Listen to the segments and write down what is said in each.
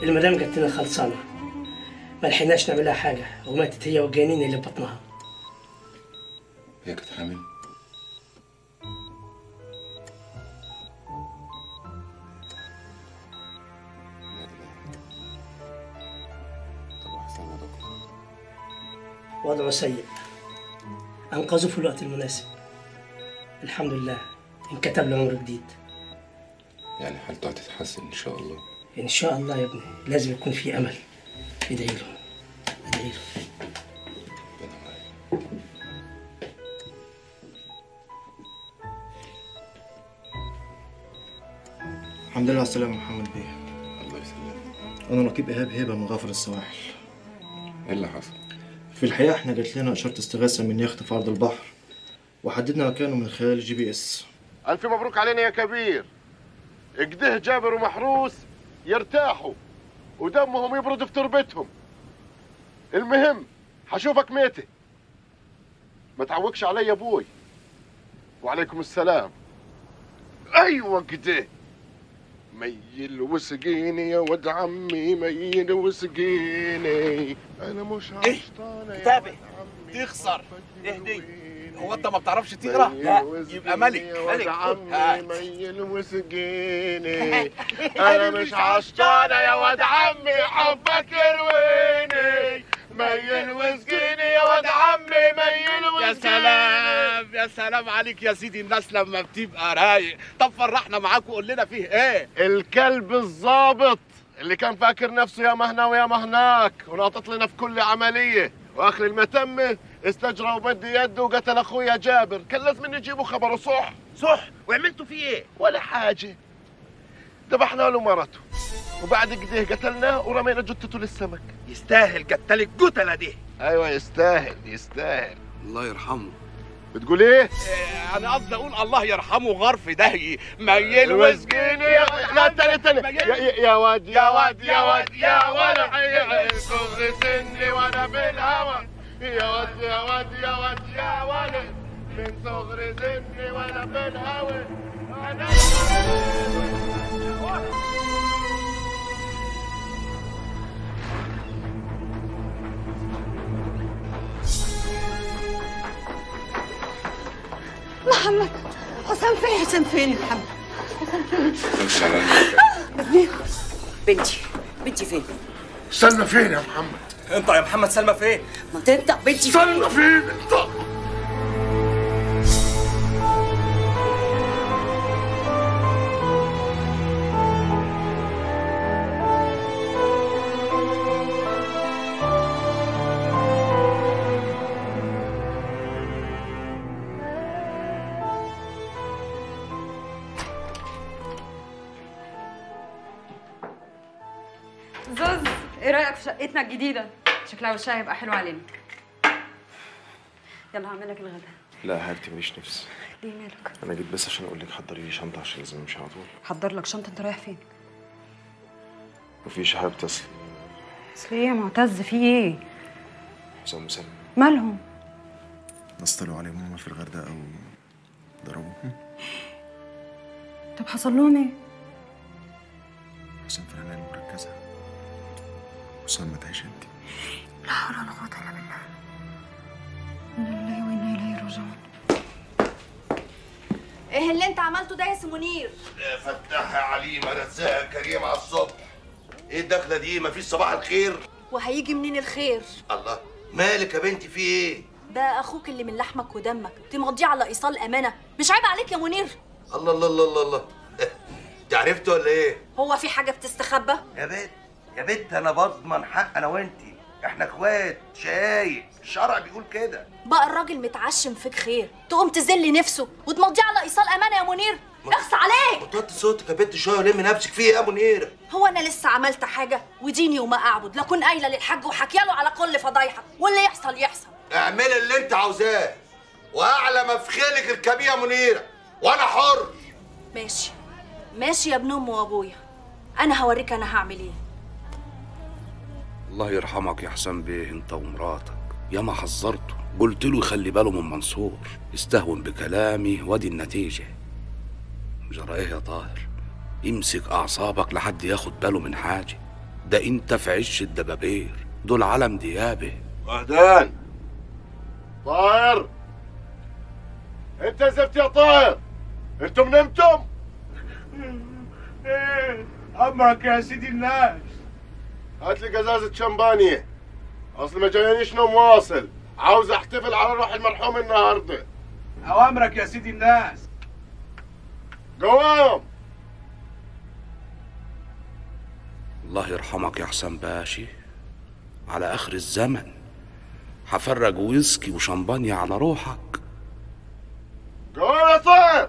المدام قالت لنا خلصانه ما لحقناش نعملها حاجه وماتت هي والجنين اللي ببطنها هي كانت حامل طب احسن يا دكتور وضعه سيء انقذه في الوقت المناسب الحمد لله انكتب له عمر جديد يعني حالته هتتحسن ان شاء الله ان شاء الله يا ابني لازم يكون في امل ادعي له ادعي له ربنا معاك الحمد لله على السلامة يا محمد بيه الله يسلمك أنا رقيب إيهاب هبة من غفر السواحل ايه اللي حصل في الحقيقة إحنا جات لنا إشارة استغاثة من يخت في أرض البحر وحددنا مكانه من خلال الجي بي إس ألف مبروك علينا يا كبير اجده جابر ومحروس يرتاحوا ودمهم يبرد في تربتهم المهم حشوفك ميتة ما تعوقش علي يا ابوي وعليكم السلام ايوه كده ميل وسقيني يا ود عمي ميل وسقيني انا مش عشطانه يا كتابة. ود عمي تخسر. حبك اهدي. يرويني. هو انت ما بتعرفش تقرا؟ ميل لا وسقيني يبقى ملك يا ود ملك عمي هات. ميل وسقيني انا مش عشطانه يا ود عمي حبك يرويني ميل وسقيني يا ود عمي ميل وسقيني يا سلام يا سلام عليك يا سيدي الناس لما بتبقى رايق طب فرحنا معاك وقول لنا فيه ايه الكلب الظابط اللي كان فاكر نفسه يا مهنا ويا مهناك وناطط لنا في كل عملية واخر المتمة استجرى وبدي يده وقتل اخويا جابر كان لازم نجيبه خبره صح صح وعملتوا فيه ايه ولا حاجة ذبحنا له مرته وبعد كده قتلناه ورمينا جثته للسمك يستاهل قتل القتله دي ايوه يستاهل يستاهل الله يرحمه بتقول ايه؟ إيه، انا قصدي اقول الله يرحمه غرف دهي ميل وسقيني يا لا تاني تاني يا, يا, يا واد يا واد يا واد يا ولد صغر سني وانا بالهوى يا واد يا واد يا واد يا ولد من صغر سني وانا بالهوى انا محمد حسام فين حسام فين يا محمد خش على المكان. بنتي بنتي فين استنى فين يا محمد انت يا محمد سلمى فين ما تنطق بنتي فين استنى فين انت زوز ايه رايك في شقتنا الجديده شكلها وشها هيبقى حلو علينا يلا هعمل لك الغدا لا يا حبيبتي ماليش نفس ليه مالك انا جيت بس عشان اقول لك حضري لي شنطه عشان لازم امشي على طول حضر لك شنطه انت رايح فين مفيش يا حبيبتي اصل اصل ايه يا معتز في ايه حسام وسلمى مالهم ناس طلعوا على ماما في الغردقه وضربوهم طب حصل لهم ايه حسام في العنايه المركزه وسام ما تعيش انت لا حول ولا قوه الا بالله انا لله وانا اليه راجعون ايه اللي انت عملته ده يا سي منير فتح يا عليم رزاق كريم على الصبح ايه الدخله دي مفيش صباح الخير وهيجي منين الخير الله مالك يا بنتي في ايه ده اخوك اللي من لحمك ودمك تمضيه على ايصال امانه مش عيب عليك يا منير الله الله الله الله الله انت عرفت ولا ايه هو في حاجه بتستخبى يا بنت يا بنت انا بضمن حق انا وانتي احنا اخوات شايف الشرع بيقول كده بقى الراجل متعشم فيك خير تقوم تذل نفسه وتمضيه على ايصال امانه يا منير اخس عليك وطي صوتك يا بنت شويه ولمي نفسك في ايه يا منيره هو انا لسه عملت حاجه وديني وما اعبد لكن قايله للحاج وحكياله على كل فضايحك واللي يحصل يحصل اعملي اللي انت عاوزاه واعلى ما في خيلك اركبيه يا منيره وانا حر ماشي ماشي يا ابن امي وابويا انا هوريك انا هعمل ايه الله يرحمك يا حسام بيه انت ومراتك يا ما حذرته قلت له يخلي باله من منصور استهون بكلامي وادي النتيجة جرى ايه يا طاهر امسك اعصابك لحد ياخد باله من حاجة ده انت في عش الدبابير دول علم ديابه وهدان طاهر انت زفت يا طاهر انتم نمتم ايه امرك يا سيدي الناس هات لي قزازة شمبانية اصل ما جاينيش نوم واصل عاوز احتفل على روح المرحوم النهارده اوامرك يا سيدي الناس قوام الله يرحمك يا حسن باشي على اخر الزمن هفرج ويسكي وشمبانيا على روحك قوام يا طاهر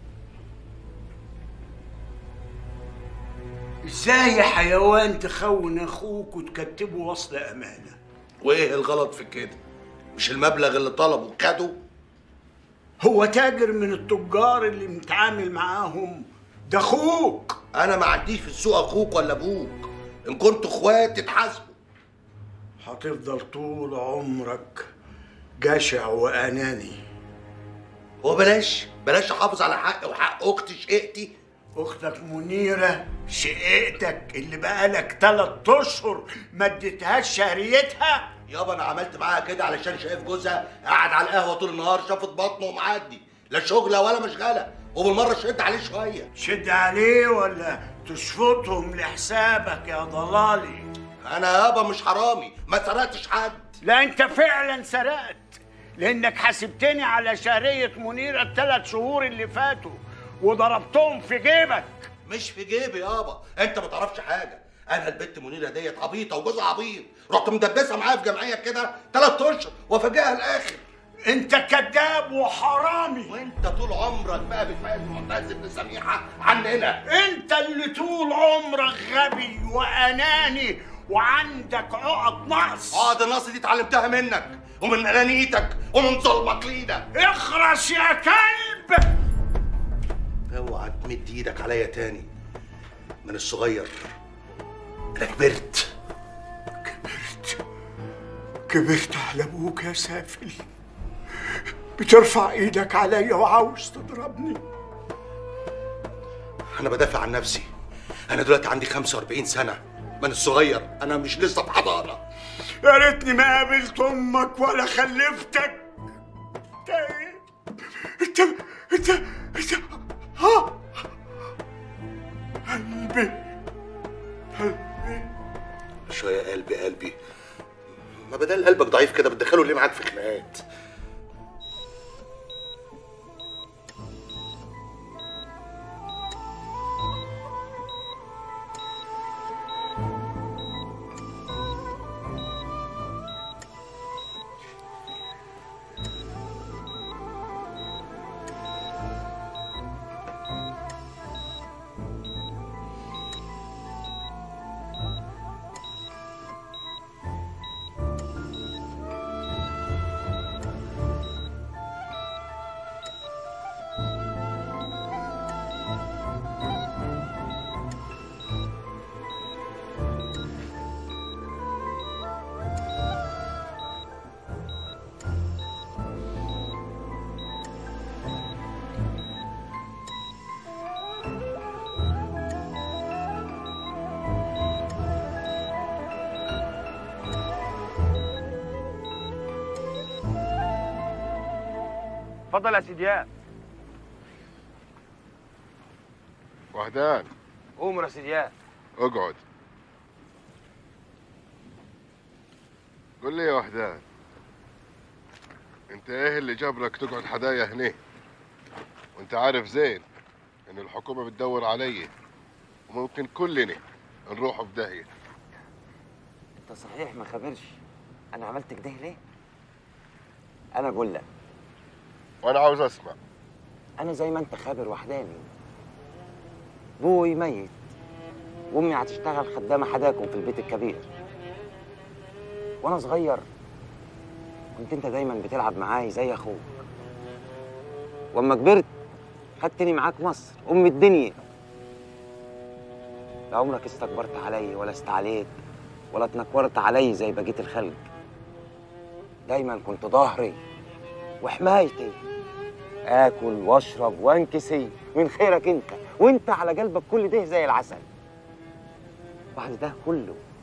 ازاي يا حيوان تخون اخوك وتكتبه وصل امانه وايه الغلط في كده مش المبلغ اللي طلبه خده هو تاجر من التجار اللي متعامل معاهم ده اخوك انا ما عنديش في السوق اخوك ولا ابوك ان كنتوا اخوات تتحاسبوا هتفضل طول عمرك جشع واناني هو بلاش بلاش احافظ على حقي وحق اختي شقتي اختك منيره شقتك اللي بقالك تلات اشهر ما اديتهاش شهريتها يابا انا عملت معاها كده علشان شايف جوزها قاعد على القهوه طول النهار شافت بطنه ومعدي لا شغله ولا مشغله وبالمره شد عليه شويه شد عليه ولا تشفطهم لحسابك يا ضلالي انا يابا مش حرامي ما سرقتش حد لا انت فعلا سرقت لانك حاسبتني على شهرية منيرة الثلاث شهور اللي فاتوا وضربتهم في جيبك مش في جيبي يابا انت ما تعرفش حاجه انا البت منيره ديت عبيطه وجوزها عبيط رحت مدبسها معايا في جمعيه كده ثلاث اشهر وافاجئها الاخر انت كذاب وحرامي وانت طول عمرك بقى بتفاجئ معتز بن سميحه عننا انت اللي طول عمرك غبي واناني وعندك عقد نقص عقد النقص دي اتعلمتها منك ومن انانيتك ومن ظلمك لينا اخرس يا كلب اوعى تمد ايدك عليا تاني من الصغير انا كبرت كبرت على ابوك يا سافل بترفع ايدك عليا وعاوز تضربني انا بدافع عن نفسي انا دلوقتي عندي 45 سنه من الصغير انا مش لسه في حضانه يا ريتني ما قابلت امك ولا خلفتك انت ايه انت انت انت ها قلبي قلبي شويه قلبي قلبي ما بدل قلبك ضعيف كده بتدخله ليه معاك في خناقات اتفضل يا سيديان وهدان قوم يا سيديان اقعد قول لي يا وهدان انت ايه اللي جبرك تقعد حدايا هنا وانت عارف زين ان الحكومه بتدور علي وممكن كلنا نروح في داهيه انت صحيح ما خبرش انا عملت كده ليه انا اقول لك وانا عاوز اسمع انا زي ما انت خابر وحداني ابوي ميت وامي هتشتغل خدامه حداكم في البيت الكبير وانا صغير كنت انت دايما بتلعب معاي زي اخوك واما كبرت خدتني معاك مصر ام الدنيا لا عمرك استكبرت علي ولا استعليت ولا اتنكرت علي زي بقيه الخلق دايما كنت ظهري وحمايتي اكل واشرب وانكسي من خيرك انت وانت على قلبك كل ده زي العسل بعد ده كله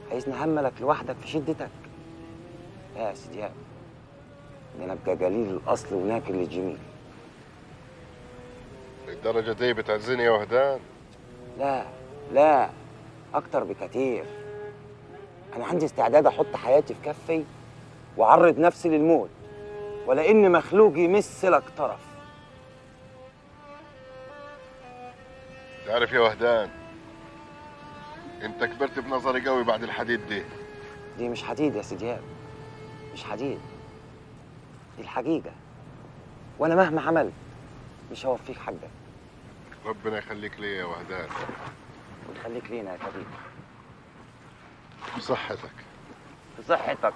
عايزني اهملك لوحدك في شدتك لا يا سيدي ده انا ابقى جليل الاصل وناكل للجميل الدرجة دي بتعزني يا وهدان لا لا اكتر بكتير انا عندي استعداد احط حياتي في كفي واعرض نفسي للموت ولا ان مخلوق يمس لك طرف تعرف يا وهدان انت كبرت بنظري قوي بعد الحديد دي دي مش حديد يا سيدياب مش حديد دي الحقيقة وأنا مهما عملت مش هوفيك حقك ربنا يخليك لي يا وهدان ويخليك لينا يا كريم بصحتك بصحتك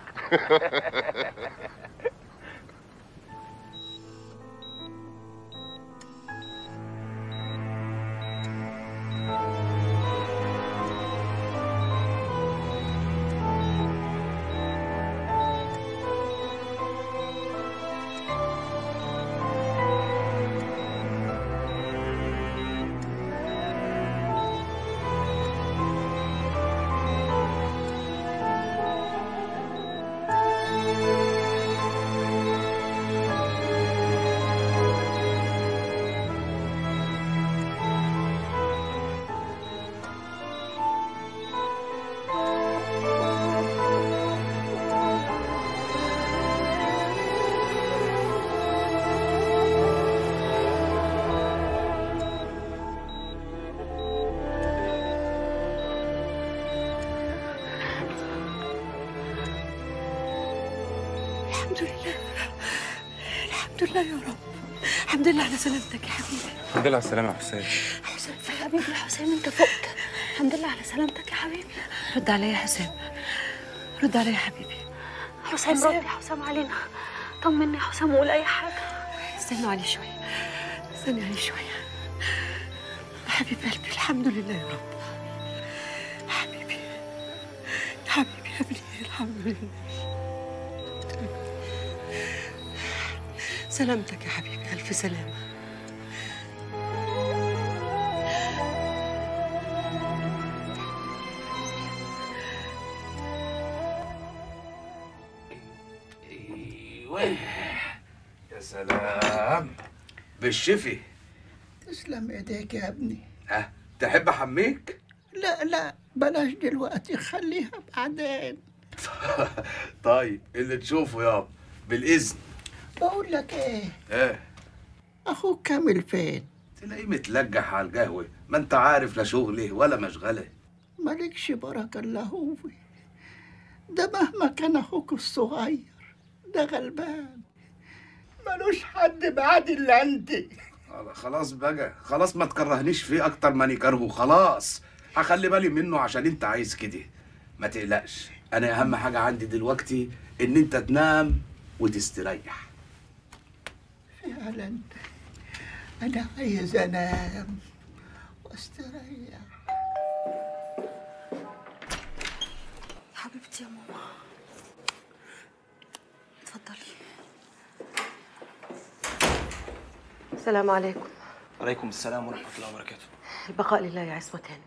الحمد لله الحمد لله يا رب الحمد لله على سلامتك يا حبيبي الحمد لله على السلامة يا حسين حسام في حبيبي يا حسام انت فقت الحمد لله على سلامتك يا حبيبي رد عليا يا حسام رد عليا يا حبيبي حسام رد يا حسام علينا طمني يا حسام وقول اي حاجه استنوا عليه شويه استني عليه شويه حبيب قلبي الحمد لله يا رب حبيبي حبيبي يا ابني الحمد لله سلامتك يا حبيبي ألف سلامة ايوه يا سلام بالشفي تسلم ايديك يا ابني ها تحب احميك لا لا بلاش دلوقتي خليها بعدين طيب اللي تشوفه يابا بالاذن بقول لك ايه ايه اخوك كامل فين تلاقيه متلجح على القهوه ما انت عارف لا شغله ولا مشغله مالكش بركة الا هو ده مهما كان اخوك الصغير ده غلبان ملوش حد بعد الا انت خلاص بقى خلاص ما تكرهنيش فيه اكتر ما نكرهه خلاص هخلي بالي منه عشان انت عايز كده ما تقلقش انا اهم حاجه عندي دلوقتي ان انت تنام وتستريح فعلا انا عايز انام واستريح حبيبتي يا ماما اتفضلي السلام عليكم عليكم السلام ورحمة الله وبركاته البقاء لله يا عصمة هاني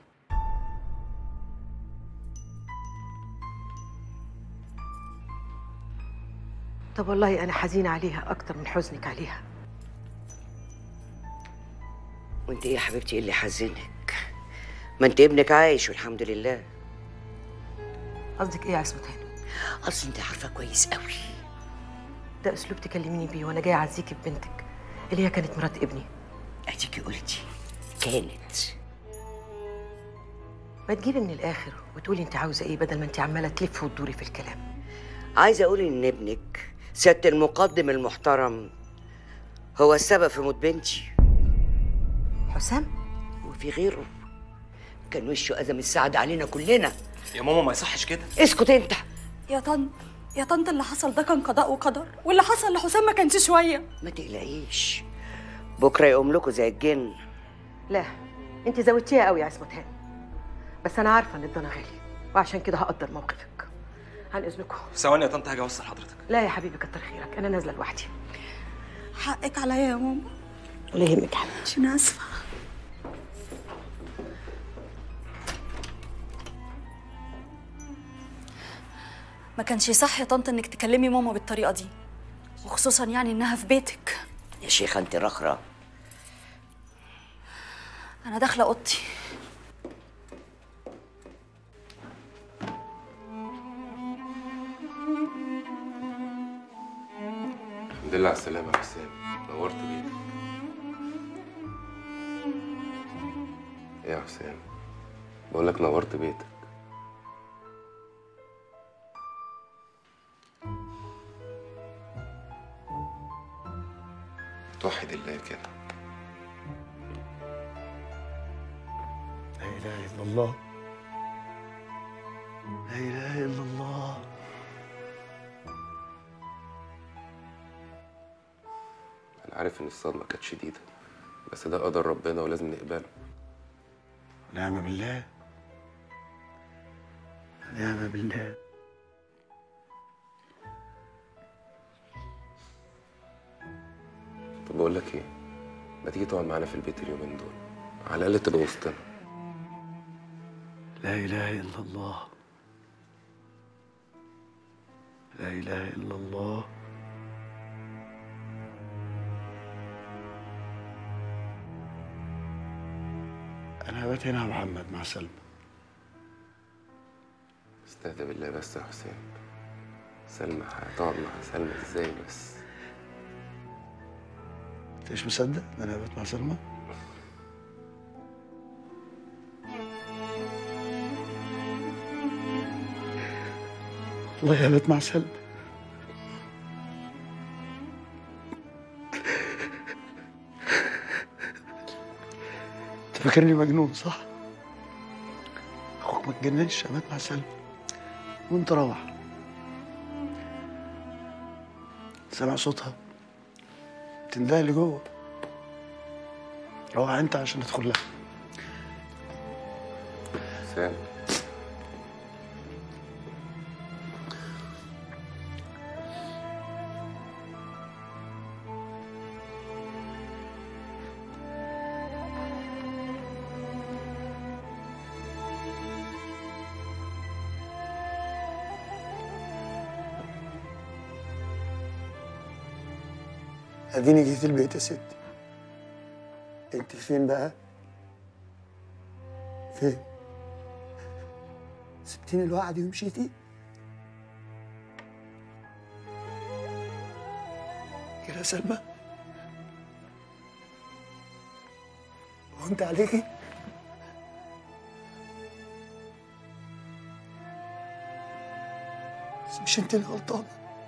طب والله أنا حزينة عليها أكتر من حزنك عليها وانت ايه يا حبيبتي ايه اللي حزنك ما انت ابنك عايش والحمد لله قصدك إيه يا عصمة هاني؟ اصل انت عارفه كويس قوي ده أسلوب تكلميني بيه وأنا جاية أعزيكي ببنتك اللي هي كانت مرات ابني اديكي قلتي كانت ما تجيبي من الآخر وتقولي أنت عاوزة إيه بدل ما أنت عمالة تلفي وتدوري في الكلام عايزه اقول ان ابنك سياده المقدم المحترم هو السبب في موت بنتي حسام وفي غيره كان وشه أزم السعد علينا كلنا يا ماما ما يصحش كده اسكت انت يا طنط يا طنط اللي حصل ده كان قضاء وقدر واللي حصل لحسام ما كانش شويه ما تقلقيش بكره يقوم لكم زي الجن لا أنت زودتيها قوي يا عصمة هاني بس أنا عارفة إن الضنا غالي وعشان كده هقدر موقفك عن إذنكم ثواني يا طنط هاجي اوصل حضرتك لا يا حبيبي كتر خيرك أنا نازلة لوحدي حقك عليا يا ماما ولا يهمك يا حبيبتي انا اسفه ما كانش صح يا طنط انك تكلمي ماما بالطريقه دي وخصوصا يعني انها في بيتك يا شيخة انت رخرة انا داخله اوضتي الحمد لله على السلامة يا حسام نورت بيتك ايه يا حسام بقول لك نورت بيتك توحد الله كده لا اله الا الله لا اله الا الله انا عارف ان الصدمة كانت شديدة بس ده قدر ربنا ولازم نقبله نعم بالله نعم بالله طب بقول لك ايه ما تيجي تقعد معانا في البيت اليومين دول على الاقل تبقى وسطنا لا اله الا الله لا اله الا الله انا بات هنا يا محمد مع سلمى استهدى بالله بس يا حسام سلمى هتقعد مع سلمى ازاي بس انت مش مصدق ان انا بات مع سلمى والله يا بات مع سلمى انت فاكرني مجنون صح؟ اخوك ما اتجننش يا بات مع سلمى وانت روح سامع صوتها تندهي اللي جوه روح انت عشان ادخل لها سام اديني جيت البيت يا ستي انت فين بقى فين سبتيني لوحدي ومشيتي كده يا سلمى وانت عليكي بس مش انت اللي غلطانه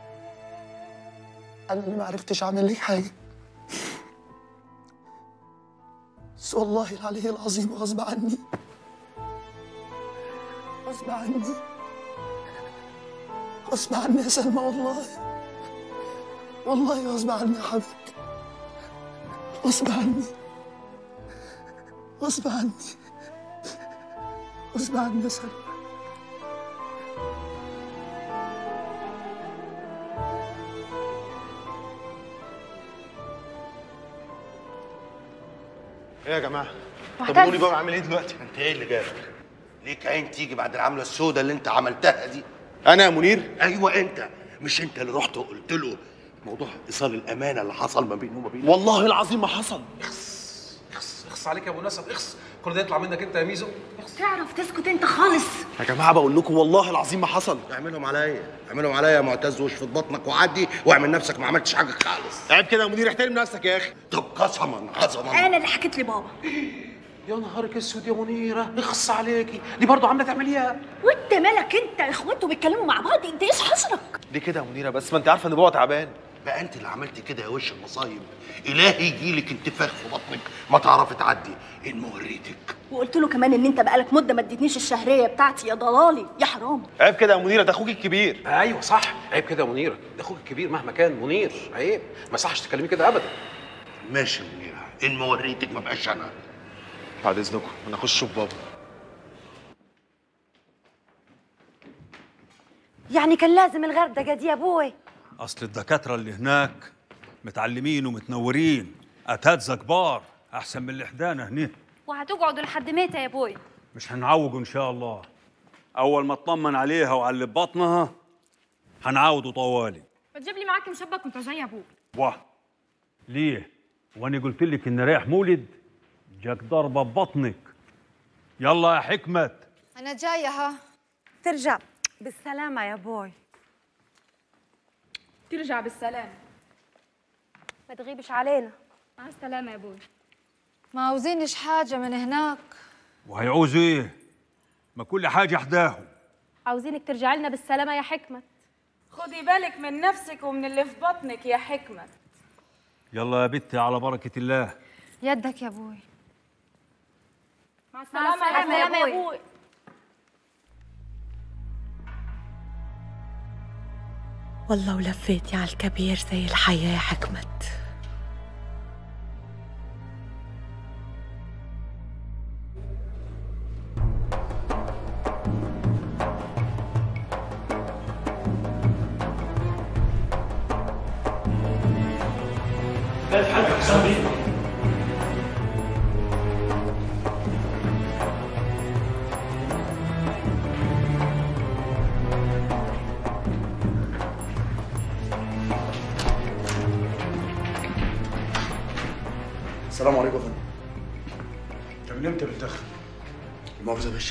انا اللي ما عرفتش اعمل لك حاجه بس والله العلي العظيم غصب عني غصب عني غصب عني يا سلمى والله والله غصب عني يا حبيبتي غصب عني غصب عني غصب عني يا سلمى ايه يا جماعه معتز. طب قولي بقى عامل ايه دلوقتي انت ايه اللي جابك ليك عين تيجي بعد العمله السوداء اللي انت عملتها دي انا يا منير ايوه انت مش انت اللي رحت وقلت له موضوع ايصال الامانه اللي حصل ما بينه وما بينك والله العظيم ما حصل اخس اخس اخس عليك يا ابو نسب اخس كل ده يطلع منك انت يا ميزو تعرف تسكت انت خالص يا جماعه بقول لكم والله العظيم ما حصل اعملهم عليا اعملهم عليا يا معتز واشفط بطنك وعدي واعمل نفسك ما عملتش حاجه خالص عيب كده يا منير احترم نفسك يا اخي طب قسما قسما انا اللي حكيت لبابا يا نهارك اسود يا منيره اخص عليكي دي برضه عامله تعمليها وانت مالك انت اخواته بيتكلموا مع بعض انت ايش حصلك ليه كده يا منيره بس ما انت عارفه ان بابا تعبان بقى انت اللي عملتي كده يا وش المصايب الهي يجيلك انتفاخ في بطنك ما تعرفي تعدي ان وريتك وقلت له كمان ان انت بقالك مده ما اديتنيش الشهريه بتاعتي يا ضلالي يا حرام عيب كده يا منيره ده اخوك الكبير ايوه صح عيب كده يا منيره ده اخوك الكبير مهما كان منير عيب ما يصحش تكلمي كده ابدا ماشي يا منيره ان ما وريتك ما بقاش انا بعد اذنكم انا اخش اشوف بابا يعني كان لازم الغردقه دي يا ابوي اصل الدكاتره اللي هناك متعلمين ومتنورين اساتذه كبار احسن من اللي حدانا هنا وهتقعدوا لحد متى يا بوي مش هنعوجه ان شاء الله اول ما اطمن عليها وعلى اللي ببطنها هنعاودوا طوالي ما تجيب لي معاك مشبك وانت جاي يا ابوي واه ليه وانا قلت لك ان رايح مولد جاك ضربه ببطنك يلا يا حكمت انا جايه ها ترجع بالسلامه يا بوي ترجع بالسلام ما تغيبش علينا مع السلامه يا ابوي ما عاوزينش حاجه من هناك وهيعوزوا ايه ما كل حاجه حداهم عاوزينك ترجعي لنا بالسلامه يا حكمت خدي بالك من نفسك ومن اللي في بطنك يا حكمة يلا يا بنتي على بركه الله يدك يا بوي مع السلامة يا السلامه يا أبوي. ابوي والله ولفيتي على الكبير زي الحياة يا حكمت السلام عليكم يا فندم طب ليه انت بتدخل؟ المؤاخذة يا باشا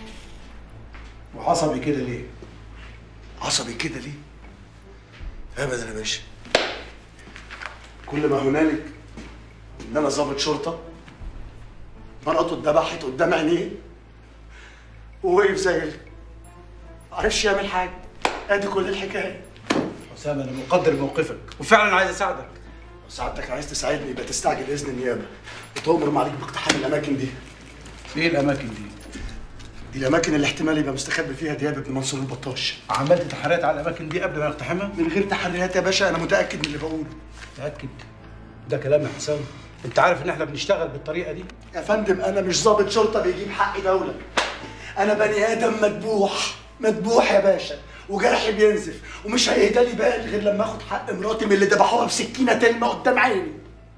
وعصبي كده ليه؟ عصبي كده ليه؟ ابدا يا باشا كل ما هنالك ان انا ضابط شرطه مرته اتذبحت قدام عينيه ووقف زي ال- معرفش يعمل حاجه ادي كل الحكايه حسام انا مقدر موقفك وفعلا عايز اساعدك لو سعادتك عايز تساعدني يبقى تستعجل اذن النيابه وتؤمر معاليك باقتحام الاماكن دي ايه الاماكن دي؟ دي الاماكن اللي احتمال يبقى مستخبي فيها دياب ابن منصور البطاش عملت تحريات على الاماكن دي قبل ما نقتحمها؟ من غير تحريات يا باشا انا متاكد من اللي بقوله متاكد ده كلام يا حسام انت عارف ان احنا بنشتغل بالطريقه دي يا فندم انا مش ضابط شرطه بيجيب حق دوله انا بني ادم مذبوح مذبوح يا باشا وجرحي بينزف ومش هيهدى لي بال غير لما اخد حق مراتي من اللي ذبحوها بسكينه تلمه قدام عيني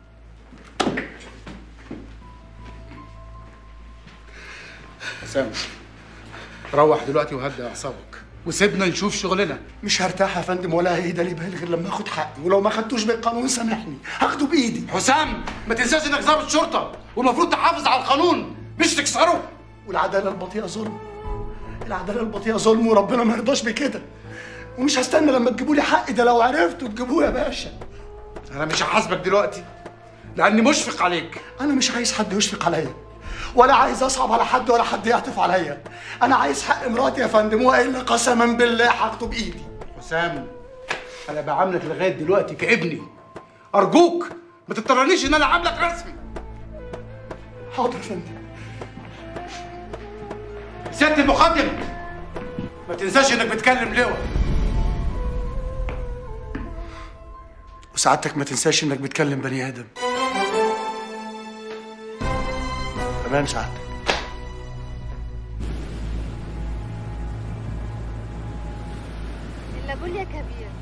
حسام روح دلوقتي وهدي اعصابك وسيبنا نشوف شغلنا مش هرتاح يا فندم ولا هيهدى لي بال غير لما اخد حقي ولو ما خدتوش بالقانون سامحني هاخده بايدي حسام ما تنساش انك ضابط شرطه والمفروض تحافظ على القانون مش تكسره والعداله البطيئه ظلم العداله البطيئه ظلم وربنا ما يرضاش بكده ومش هستنى لما تجيبوا لي حقي ده لو عرفتوا تجيبوه يا باشا انا مش هحاسبك دلوقتي لاني مشفق عليك انا مش عايز حد يشفق عليا ولا عايز اصعب على حد ولا حد يعطف عليا انا عايز حق مراتي يا فندم والا قسما بالله هاخده بايدي حسام انا بعاملك لغايه دلوقتي كابني ارجوك ما تضطرنيش ان انا اعاملك رسمي حاضر يا فندم سياده المقدم ما تنساش انك بتكلم لواء وسعادتك ما تنساش انك بتكلم بني ادم تمام سعادتك إلا قول يا كبير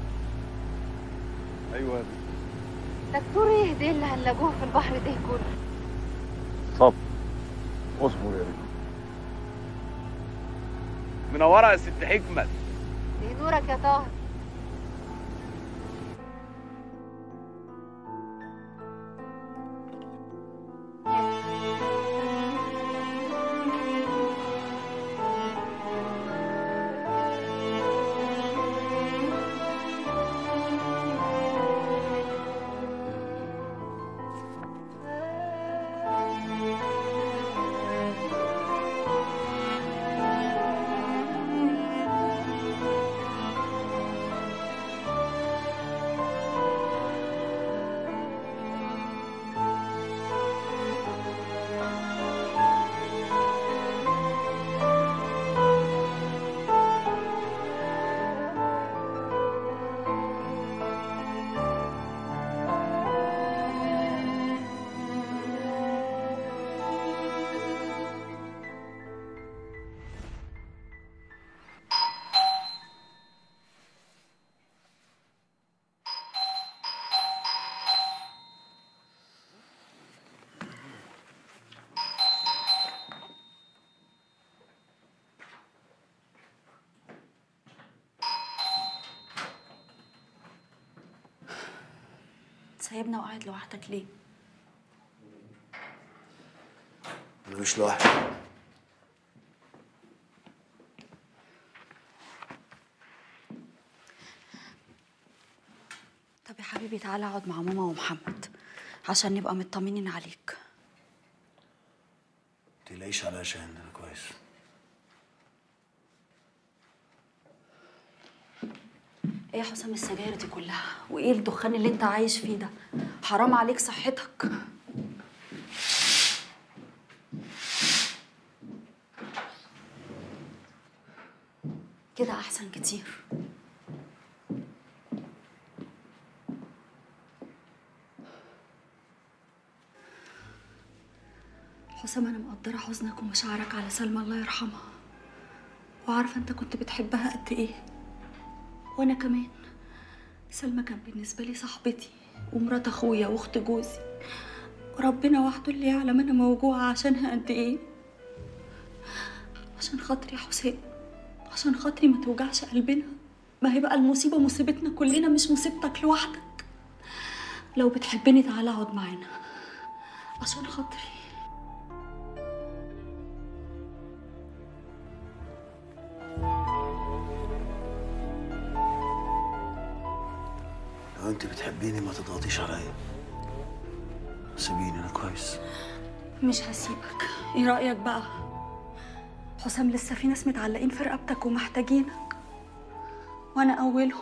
ايوه دكتور يهدي اللي هنلاقوه في البحر ده كله صبر اصبر يا بنت منورة يا ست حكمة ده نورك يا طاهر سايبنا وقاعد لوحدك ليه انا مش لوحدي طب يا حبيبي تعالى اقعد مع ماما ومحمد عشان نبقى مطمنين عليك متقلقيش عليا عشان انا كويس ايه يا حسام السجاير دي كلها وايه الدخان اللي انت عايش فيه ده حرام عليك صحتك كده احسن كتير حسام انا مقدره حزنك ومشاعرك على سلمى الله يرحمها وعارفه انت كنت بتحبها قد ايه وانا كمان سلمى كان بالنسبه لي صاحبتي ومرات اخويا واخت جوزي وربنا وحده اللي يعلم انا موجوعه عشانها قد ايه عشان خاطري يا حسام عشان خاطري ما توجعش قلبنا ما هي بقى المصيبه مصيبتنا كلنا مش مصيبتك لوحدك لو بتحبني تعالى اقعد معانا عشان خاطري لو انت بتحبيني ما تضغطيش عليا سيبيني انا كويس مش هسيبك ايه رأيك بقى حسام لسه في ناس متعلقين في رقبتك ومحتاجينك وانا اولهم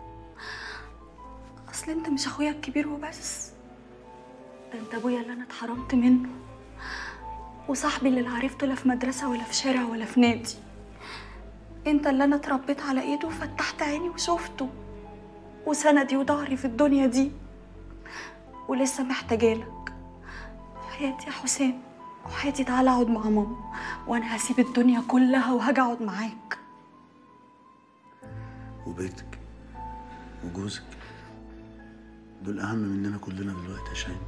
اصل انت مش اخويا الكبير وبس ده انت ابويا اللي انا اتحرمت منه وصاحبي اللي لا عرفته لا في مدرسة ولا في شارع ولا في نادي انت اللي انا اتربيت على ايده وفتحت عيني وشفته وسندي وظهري في الدنيا دي ولسه محتاجالك حياتي يا حسام وحياتي تعالى اقعد مع ماما وانا هسيب الدنيا كلها وهاجي اقعد معاك وبيتك وجوزك دول اهم مننا كلنا دلوقتي يا شاهين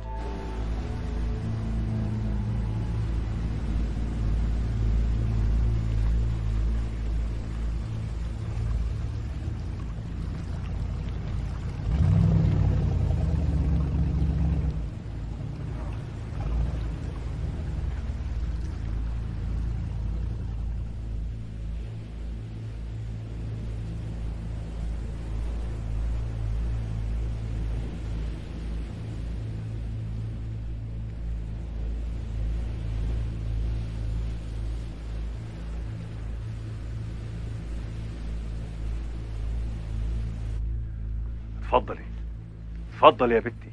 اتفضلي اتفضل يا بنتي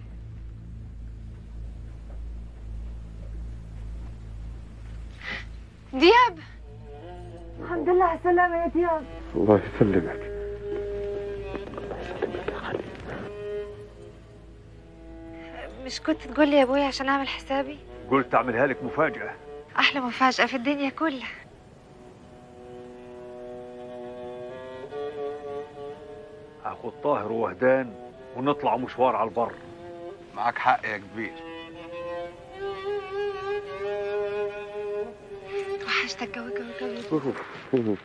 دياب الحمد لله على السلامة يا دياب الله يسلمك مش كنت تقول لي يا ابوي عشان اعمل حسابي قلت اعملها لك مفاجأة احلى مفاجأة في الدنيا كلها هاخد طاهر ووهدان ونطلع مشوار على البر معاك حق يا كبير وحشتك قوي قوي قوي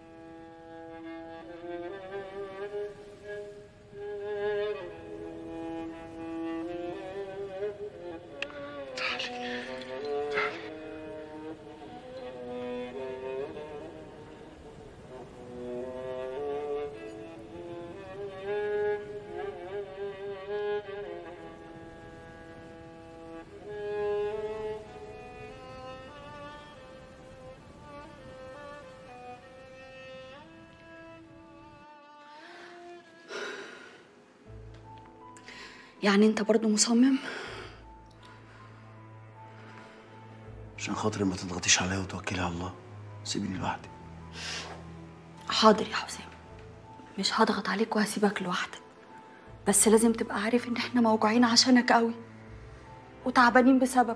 يعني انت برضو مصمم عشان خاطري ما تضغطيش عليا وتوكلي على الله سيبيني لوحدي حاضر يا حسام مش هضغط عليك وهسيبك لوحدك بس لازم تبقى عارف ان احنا موجوعين عشانك قوي وتعبانين بسببك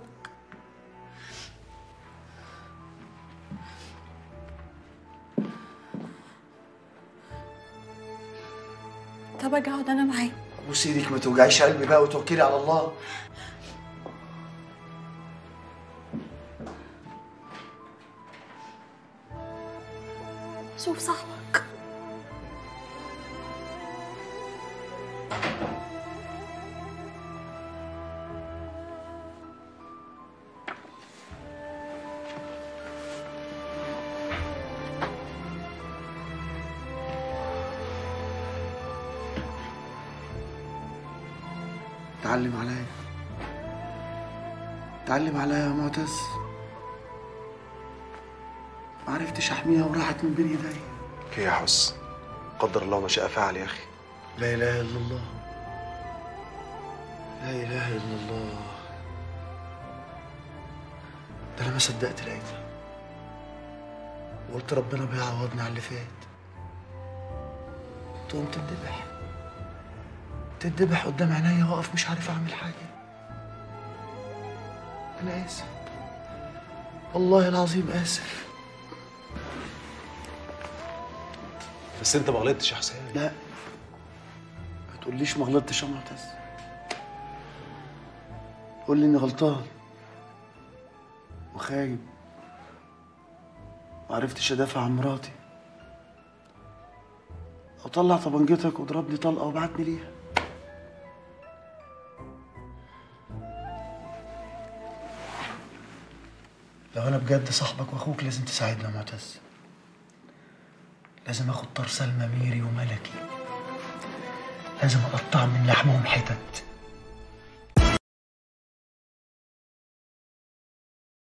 طب اجي اقعد انا معاك بصي ايدك ما توجعيش قلبي بقى وتوكلي على الله شوف صاحبك تعلم عليا تعلم عليا يا معتز ما عرفتش احميها وراحت من بين ايدي ايه يا حس قدر الله ما شاء فعل يا اخي لا اله الا الله لا اله الا الله ده انا ما صدقت لقيتها وقلت ربنا بيعوضني على اللي فات تقوم تندبح تندبح قدام عينيا واقف مش عارف اعمل حاجه انا اسف والله العظيم اسف بس انت ما غلطتش يا حسين لا ما تقوليش ما غلطتش يا معتز قول لي اني غلطان وخايب ما عرفتش ادافع عن مراتي او طلع طبنجتك واضربني طلقه وابعتني ليها لو انا بجد صاحبك واخوك لازم تساعدني يا معتز لازم اخد طار سلمى ميري وملكي لازم اقطع من لحمهم حتت